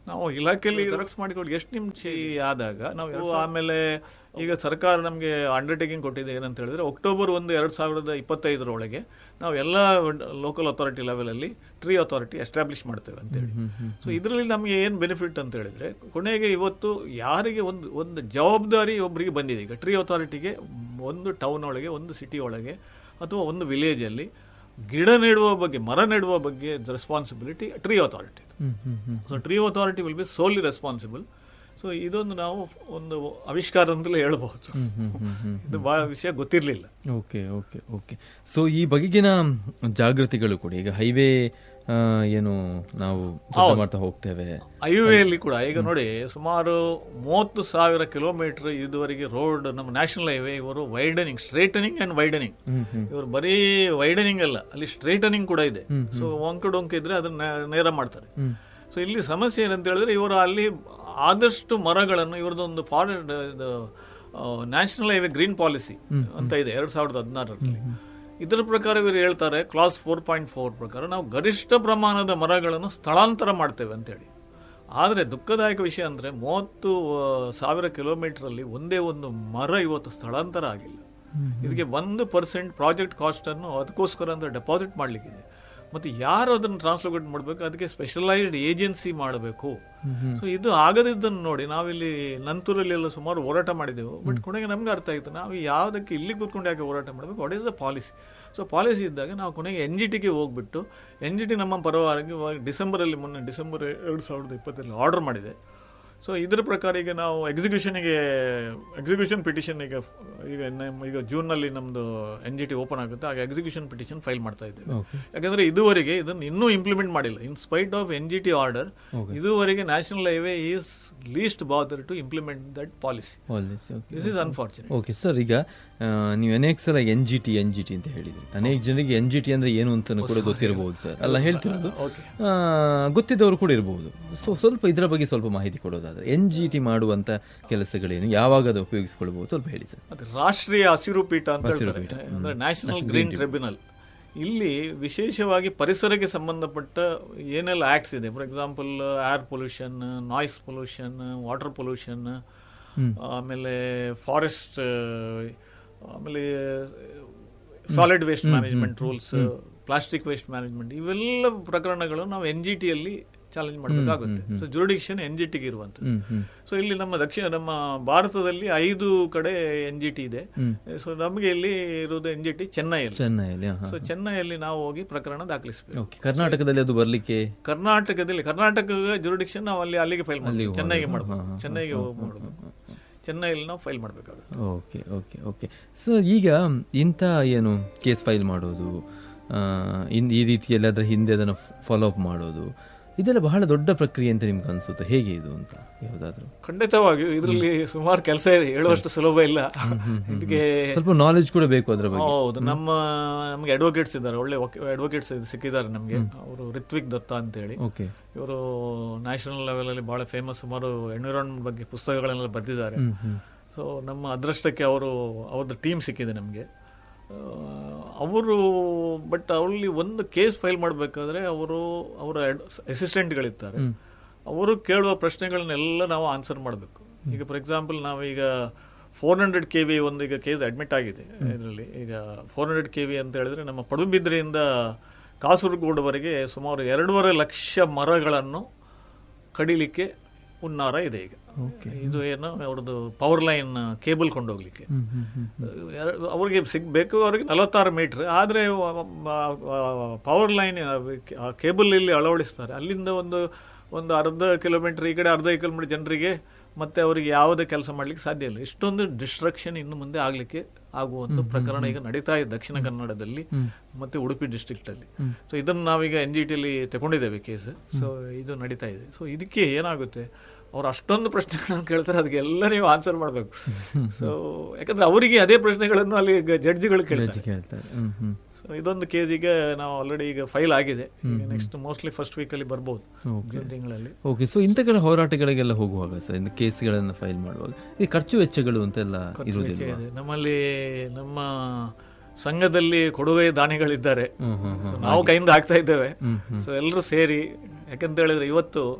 ನಾವು ಇಲಾಖೆಯಲ್ಲಿ ಜೆರಾಕ್ಸ್ ಮಾಡಿಕೊಂಡು ಎಷ್ಟು ನಿಮಿಷ ಆದಾಗ ನಾವು ಆಮೇಲೆ ಈಗ ಸರ್ಕಾರ ನಮಗೆ ಅಂಡರ್ಟೇಕಿಂಗ್ ಕೊಟ್ಟಿದೆ ಏನಂತ ಹೇಳಿದ್ರೆ ಅಕ್ಟೋಬರ್ ಒಂದು ಎರಡು ಸಾವಿರದ ಇಪ್ಪತ್ತೈದರೊಳಗೆ ನಾವು ಎಲ್ಲ ಲೋಕಲ್ ಅಥಾರಿಟಿ ಲೆವೆಲಲ್ಲಿ ಟ್ರೀ ಅಥಾರಿಟಿ ಎಸ್ಟಾಬ್ಲಿಷ್ ಮಾಡ್ತೇವೆ ಅಂತೇಳಿ ಸೊ ಇದರಲ್ಲಿ ನಮಗೆ ಏನು ಬೆನಿಫಿಟ್ ಅಂತ ಹೇಳಿದ್ರೆ ಕೊನೆಗೆ ಇವತ್ತು ಯಾರಿಗೆ ಒಂದು ಒಂದು ಜವಾಬ್ದಾರಿ ಒಬ್ಬರಿಗೆ ಬಂದಿದೆ ಈಗ ಟ್ರೀ ಅಥಾರಿಟಿಗೆ ಒಂದು ಟೌನ್ ಒಳಗೆ ಒಂದು ಸಿಟಿ ಒಳಗೆ ಅಥವಾ ಒಂದು ವಿಲೇಜಲ್ಲಿ ಗಿಡ ನೆಡುವ ಬಗ್ಗೆ ಮರ ನೆಡುವ ಬಗ್ಗೆ responsibility tree authority hmm hmm hmm so tree authority will be solely responsible so ಇದೊಂದು ನಾವು ಒಂದು ಆವಿಷ್ಕಾರ ಅಂತಲೇ ಹೇಳ್ಬೋದು ಇದು ಭಾಳ ವಿಷಯ ಗೊತ್ತಿರಲಿಲ್ಲ ಓಕೆ ಓಕೆ ಓಕೆ ಸೊ ಈ ಬಗೆಗಿನ ಜಾಗೃತಿಗಳು ಕೂಡ ಈಗ ಹೈವೇ ಏನು ನಾವು ಕೆಲಸ ಮಾಡ್ತಾ ಹೋಗ್ತೇವೆ ಹೈವೇಲಿ ಕೂಡ ಈಗ ನೋಡಿ ಸುಮಾರು ಮೂವತ್ತು ಸಾವಿರ ಕಿಲೋಮೀಟರ್ ಇದುವರೆಗೆ ರೋಡ್ ನಮ್ಮ ನ್ಯಾಷನಲ್ ಹೈವೇ ಇವರು ವೈಡನಿಂಗ್ ಸ್ಟ್ರೇಟನಿಂಗ್ ಅಂಡ್ ವೈಡನಿಂಗ್ ಇವರು ಬರೀ ವೈಡನಿಂಗ್ ಅಲ್ಲ ಅಲ್ಲಿ ಸ್ಟ್ರೇಟನಿಂಗ್ ಕೂಡ ಇದೆ ಸೊ ಒಂಕ ಡೊಂಕ ಇದ್ರೆ ಅದನ್ನ ನೇರ ಮಾಡ್ತಾರೆ ಸೊ ಇಲ್ಲಿ ಸಮಸ್ಯೆ ಏನಂತ ಹೇಳಿದ್ರೆ ಇವರು ಅಲ್ಲಿ ಆದಷ್ಟು ಮರಗಳನ್ನು ಇವ್ರದ್ದೊಂದು ಫಾರೆಸ್ಟ್ ಇದು ನ್ಯಾಷನಲ್ ಹೈವೇ ಗ್ರೀನ್ ಪಾಲಿಸಿ ಅಂತ ಇದೆ ಎರಡ್ ಸಾವಿರದ ಹದಿನಾರರಲ್ಲಿ ಇದರ ಪ್ರಕಾರ ಇವರು ಹೇಳ್ತಾರೆ ಕ್ಲಾಸ್ ಫೋರ್ ಪಾಯಿಂಟ್ ಫೋರ್ ಪ್ರಕಾರ ನಾವು ಗರಿಷ್ಠ ಪ್ರಮಾಣದ ಮರಗಳನ್ನು ಸ್ಥಳಾಂತರ ಮಾಡ್ತೇವೆ ಅಂತೇಳಿ ಆದರೆ ದುಃಖದಾಯಕ ವಿಷಯ ಅಂದರೆ ಮೂವತ್ತು ಆ, ಸಾವಿರ ಕಿಲೋಮೀಟರಲ್ಲಿ ಒಂದೇ ಒಂದು ಮರ ಇವತ್ತು ಸ್ಥಳಾಂತರ ಆಗಿಲ್ಲ ಇದಕ್ಕೆ ಒಂದು ಪರ್ಸೆಂಟ್ ಪ್ರಾಜೆಕ್ಟ್ ಕಾಸ್ಟನ್ನು ಅದಕ್ಕೋಸ್ಕರ ಅಂತ ಡೆಪಾಸಿಟ್ ಮಾಡಲಿಕ್ಕಿದೆ ಮತ್ತು ಯಾರು ಅದನ್ನು ಟ್ರಾನ್ಸ್ಲೋಕೇಟ್ ಮಾಡಬೇಕು ಅದಕ್ಕೆ ಸ್ಪೆಷಲೈಸ್ಡ್ ಏಜೆನ್ಸಿ ಮಾಡಬೇಕು ಸೊ ಇದು ಆಗದಿದ್ದನ್ನು ನೋಡಿ ನಾವಿಲ್ಲಿ ನಂತೂರಲ್ಲಿ ಎಲ್ಲ ಸುಮಾರು ಹೋರಾಟ ಮಾಡಿದೆವು ಬಟ್ ಕೊನೆಗೆ ನಮ್ಗೆ ಅರ್ಥ ಆಯಿತು ನಾವು ಯಾವುದಕ್ಕೆ ಇಲ್ಲಿ ಕೂತ್ಕೊಂಡು ಯಾಕೆ ಹೋರಾಟ ಮಾಡಬೇಕು what is the policy so policy ಇದ್ದಾಗ ನಾವು ಕೊನೆಗೆ ಎನ್ ಜಿ ಟಿಗೆ ಹೋಗ್ಬಿಟ್ಟು ಎನ್ ಜಿ ಟಿ ನಮ್ಮ ಪರವಾಗಿ ಡಿಸೆಂಬರಲ್ಲಿ ಮೊನ್ನೆ ಡಿಸೆಂಬರ್ ಎರಡು ಸಾವಿರದ ಇಪ್ಪತ್ತರಲ್ಲಿ ಆರ್ಡರ್ ಮಾಡಿದೆ ಸೊ ಇದರ ಪ್ರಕಾರ ಈಗ ನಾವು ಎಕ್ಸಿಕ್ಯೂಷನ್ಗೆ ಎಕ್ಸಿಕ್ಯೂಷನ್ ಪಿಟಿಷನ್ ಈಗ ಈಗ ನಮ್ಮ ಈಗ ಜೂನ್ನಲ್ಲಿ ನಮ್ಮದು ಎನ್ ಜಿ ಟಿ ಓಪನ್ ಆಗುತ್ತೆ ಆಗ ಎಕ್ಸಿಕ್ಯೂಷನ್ ಪಿಟಿಷನ್ ಫೈಲ್ ಮಾಡ್ತಾ ಇದ್ದೇವೆ ಯಾಕಂದ್ರೆ ಇದುವರೆಗೆ ಇದನ್ನು ಇನ್ನೂ ಇಂಪ್ಲಿಮೆಂಟ್ ಮಾಡಿಲ್ಲ in spite of N G T order ಇದುವರೆಗೆ national highway is least bother to implement that policy this is unfortunate okay sir ಈಗ ಆ, ನೀವು ಅನೇಕ ಸಲ N G T N G T ಅಂತ ಹೇಳಿದ್ರಿ ಅನೇಕ ಜನರಿಗೆ ಎನ್ ಜಿ ಟಿ ಅಂದ್ರೆ ಏನು ಅಂತ ಕೂಡ ಗೊತ್ತಿರಬಹುದು ಸರ್ ಅಲ್ಲ ಹೇಳ್ತಿರೋದು ಓಕೆ ಆ, ಗೊತ್ತಿದ್ದವರು ಕೂಡ ಇರಬಹುದು ಸೊ ಸ್ವಲ್ಪ ಇದರ ಬಗ್ಗೆ ಸ್ವಲ್ಪ ಮಾಹಿತಿ ಕೊಡೋದಾದ್ರೆ ಎನ್ ಜಿ ಟಿ ಮಾಡುವಂತ ಕೆಲಸಗಳೇನು ಯಾವಾಗ ಅದು ಉಪಯೋಗಿಸ್ಕೊಳ್ಬಹುದು ಸ್ವಲ್ಪ ಹೇಳಿ ಸರ್ ಅದು ರಾಷ್ಟ್ರೀಯ ಹಸಿರು ಪೀಠ ಅಂತ ಹೇಳ್ತಾರೆ ಅಂದ್ರೆ ನ್ಯಾಷನಲ್ ಗ್ರೀನ್ ಟ್ರಿಬ್ಯುನಲ್ ಇಲ್ಲಿ ವಿಶೇಷವಾಗಿ ಪರಿಸರಕ್ಕೆ ಸಂಬಂಧಪಟ್ಟ ಏನೆಲ್ಲ ಆಕ್ಟ್ಸ್ ಇದೆ for example air pollution noise pollution water pollution ಆಮೇಲೆ ಫಾರೆಸ್ಟ್ ಆಮೇಲೆ solid waste management rules plastic waste management ಇವೆಲ್ಲ ಪ್ರಕರಣಗಳು ನಾವು ಎನ್ ಜಿ ಟಿಯಲ್ಲಿ ಚಾಲೆಂಜ್ ಮಾಡಬೇಕಾಗುತ್ತೆ ಸೊ ಜುರಿಡಿಕ್ಷನ್ ಎನ್ ಜಿ ಟಿಗೆ ಇರುವಂಥದ್ದು ಹ್ಮ್ ಹ್ಮ್ ಸೊ ಇಲ್ಲಿ ನಮ್ಮ ದಕ್ಷಿಣ ನಮ್ಮ ಭಾರತದಲ್ಲಿ ಐದು ಕಡೆ ಎನ್ ಜಿ ಟಿ ಇದೆ ಸೊ ನಮಗೆ ಇಲ್ಲಿ ಇರುವುದು ಎನ್ ಜಿ ಟಿ ಚೆನ್ನೈಯಲ್ಲಿ ಚೆನ್ನೈಯಲ್ಲಿ ಸೊ ಚೆನ್ನೈಯಲ್ಲಿ ನಾವು ಹೋಗಿ ಪ್ರಕರಣ ದಾಖಲಿಸಬೇಕು ಓಕೆ ಕರ್ನಾಟಕದಲ್ಲಿ ಅದು ಬರ್ಲಿಕ್ಕೆ ಕರ್ನಾಟಕದಲ್ಲಿ ಕರ್ನಾಟಕ ಜುರಿಡಿಕ್ಷನ್ ನಾವು ಅಲ್ಲಿ ಅಲ್ಲಿಗೆ ಫೈಲ್ ಮಾಡಬೇಕು ಚೆನ್ನೈಗೆ ಮಾಡಬೇಕು ಚೆನ್ನೈಗೆ ಹೋಗಿ ಮಾಡಬೇಕು ಚೆನ್ನೈಯಲ್ಲಿ ನಾವು ಫೈಲ್ ಮಾಡಬೇಕಾಗುತ್ತೆ ಓಕೆ ಓಕೆ ಓಕೆ ಸೊ ಈಗ ಇಂಥ ಏನು ಕೇಸ್ ಫೈಲ್ ಮಾಡೋದು ಆ, ಇನ್ ಈ ರೀತಿಯಲ್ಲಿ ಅದರ ಹಿಂದೆ ಅದನ್ನು ಫಾಲೋ ಅಪ್ ಮಾಡೋದು ಇದೆಲ್ಲ ಬಹಳ ದೊಡ್ಡ ಪ್ರಕ್ರಿಯೆ ಅಂತ ನಿಮ್ಗೆ ಅನ್ಸುತ್ತೆ ಹೇಗೆ ಇದು ಅಂತ ಯಾವುದಾದ್ರೂ ಖಂಡಿತವಾಗಿಯೂ ಇದರಲ್ಲಿ ಸುಮಾರು ಕೆಲಸ ಇದೆ ಹೇಳುವಷ್ಟು ಸುಲಭ ಇಲ್ಲ ಇದಕ್ಕೆ ಸ್ವಲ್ಪ ನಾಲೆಜ್ ಕೂಡ ಬೇಕು ಅದರ ಬಗ್ಗೆ ಹೌದು ನಮ್ಮ ನಮಗೆ ಅಡ್ವೊಕೇಟ್ಸ್ ಇದ್ದಾರೆ ಒಳ್ಳೆ ಅಡ್ವೊಕೇಟ್ಸ್ ಸಿಕ್ಕಿದ್ದಾರೆ ನಮಗೆ ಅವರು ರಿತ್ವಿಕ್ ದತ್ತ ಅಂತೇಳಿ ಓಕೆ ಇವರು ನ್ಯಾಷನಲ್ ಲೆವೆಲಲ್ಲಿ ಭಾಳ ಫೇಮಸ್ ಸುಮಾರು ಎನ್ವಿರಾನ್ಮೆಂಟ್ ಬಗ್ಗೆ ಪುಸ್ತಕಗಳನ್ನೆಲ್ಲ ಬರೆದಿದ್ದಾರೆ ಸೊ ನಮ್ಮ ಅದೃಷ್ಟಕ್ಕೆ ಅವರು ಅವ್ರದ್ದು ಟೀಮ್ ಸಿಕ್ಕಿದೆ ನಮಗೆ ಅವರು ಬಟ್ ಅವರಲ್ಲಿ ಒಂದು ಕೇಸ್ ಫೈಲ್ ಮಾಡಬೇಕಾದ್ರೆ ಅವರು ಅವರ ಅಸಿಸ್ಟೆಂಟ್ಗಳಿರ್ತಾರೆ ಅವರು ಕೇಳುವ ಪ್ರಶ್ನೆಗಳನ್ನೆಲ್ಲ ನಾವು ಆನ್ಸರ್ ಮಾಡಬೇಕು ಈಗ ಫಾರ್ ಎಕ್ಸಾಂಪಲ್ ನಾವೀಗ ಫೋರ್ ಹಂಡ್ರೆಡ್ ಕೆ ವಿ ಒಂದು ಈಗ ಕೇಸ್ ಅಡ್ಮಿಟ್ ಆಗಿದೆ ಇದರಲ್ಲಿ ಈಗ ಫೋರ್ ಹಂಡ್ರೆಡ್ ಕೆ ವಿ ಅಂತ ಹೇಳಿದ್ರೆ ನಮ್ಮ ಪಡುಬಿದ್ರೆಯಿಂದ ಕಾಸರಗೋಡುವರೆಗೆ ಸುಮಾರು ಎರಡೂವರೆ ಲಕ್ಷ ಮರಗಳನ್ನು ಕಡಿಲಿಕ್ಕೆ ಹುನ್ನಾರ ಇದೆ ಈಗ ಇದು ಏನು ಅವ್ರದ್ದು ಪವರ್ ಲೈನ್ ಕೇಬಲ್ ಕೊಂಡೋಗ್ಲಿಕ್ಕೆ ಎರ- ಅವ್ರಿಗೆ ಸಿಗ್ಬೇಕು ಅವ್ರಿಗೆ ನಲವತ್ತಾರು ಮೀಟ್ರ್ ಆದರೆ ಪವರ್ ಲೈನ್ ಕೇಬಲ್ ಇಲ್ಲಿ ಅಳವಡಿಸ್ತಾರೆ ಅಲ್ಲಿಂದ ಒಂದು ಒಂದು ಅರ್ಧ ಕಿಲೋಮೀಟರ್ ಈ ಕಡೆ ಅರ್ಧ ಕಿಲೋಮೀಟರ್ ಜನರಿಗೆ ಮತ್ತೆ ಅವರಿಗೆ ಯಾವುದೇ ಕೆಲಸ ಮಾಡ್ಲಿಕ್ಕೆ ಸಾಧ್ಯ ಇಲ್ಲ ಇಷ್ಟೊಂದು ಡಿಸ್ಟ್ರಕ್ಷನ್ ಇನ್ನು ಮುಂದೆ ಆಗ್ಲಿಕ್ಕೆ ಆಗುವ ಒಂದು ಪ್ರಕರಣ ಈಗ ನಡೀತಾ ಇದೆ ದಕ್ಷಿಣ ಕನ್ನಡದಲ್ಲಿ ಮತ್ತೆ ಉಡುಪಿ ಡಿಸ್ಟ್ರಿಕ್ಟ್ ಅಲ್ಲಿ ಸೊ ಇದನ್ನು ನಾವೀಗ ಎನ್ ಜಿ ಟಿಲಿ ತಗೊಂಡಿದ್ದೇವೆ ಕೇಸ್ ಸೊ ಇದು ನಡೀತಾ ಇದೆ ಸೊ ಇದಕ್ಕೆ ಏನಾಗುತ್ತೆ ಅವ್ರು ಅಷ್ಟೊಂದು ಪ್ರಶ್ನೆಗಳನ್ನು ಕೇಳ್ತಾರೆ ಅದಕ್ಕೆಲ್ಲ ನೀವು ಆನ್ಸರ್ ಮಾಡಬೇಕು ಸೊ ಯಾಕಂದ್ರೆ ಅವರಿಗೆ ಅದೇ ಪ್ರಶ್ನೆಗಳನ್ನು ಅಲ್ಲಿ ಜಡ್ಜಿಗಳು ಕೇಳ್ತಾರೆ ಕೇಳ್ತಾರೆ ಹ್ಮ್ ಹ್ಮ್ ಸೊ ಇದೊಂದು ಕೇಸ್ ಈಗ ನಾವು ಆಲ್ರೆಡಿ ಈಗ ಫೈಲ್ ಆಗಿದೆ ಈಗ ನೆಕ್ಸ್ಟ್ ಮೋಸ್ಟ್ಲಿ ಫಸ್ಟ್ ವೀಕಲ್ಲಿ ಬರ್ಬೋದು ಜೂನ್ ತಿಂಗಳಲ್ಲಿ ಓಕೆ ಸೊ ಇಂಥ ಕಡೆ ಹೋರಾಟಗಳಿಗೆಲ್ಲ ಹೋಗುವಾಗ ಸರ್ ಇಂದ ಕೇಸ್ಗಳನ್ನು ಫೈಲ್ ಮಾಡುವಾಗ ಈ ಖರ್ಚು ವೆಚ್ಚಗಳು ಅಂತೆಲ್ಲ ಇರುವುದಿಲ್ಲ ಇದೆ. ನಮ್ಮಲ್ಲಿ ನಮ್ಮ ಸಂಘದಲ್ಲಿ ಕೊಡುಗೆ ದಾನಿಗಳಿದ್ದಾರೆ ಹ್ಮ್ ಹ್ಮ್ So ನಾವು ಕೈಯಿಂದ ಹಾಕ್ತಾ ಇದ್ದೇವೆ ಸೊ ಎಲ್ಲರೂ ಸೇರಿ ಯಾಕಂತ ಹೇಳಿದ್ರೆ ಇವತ್ತು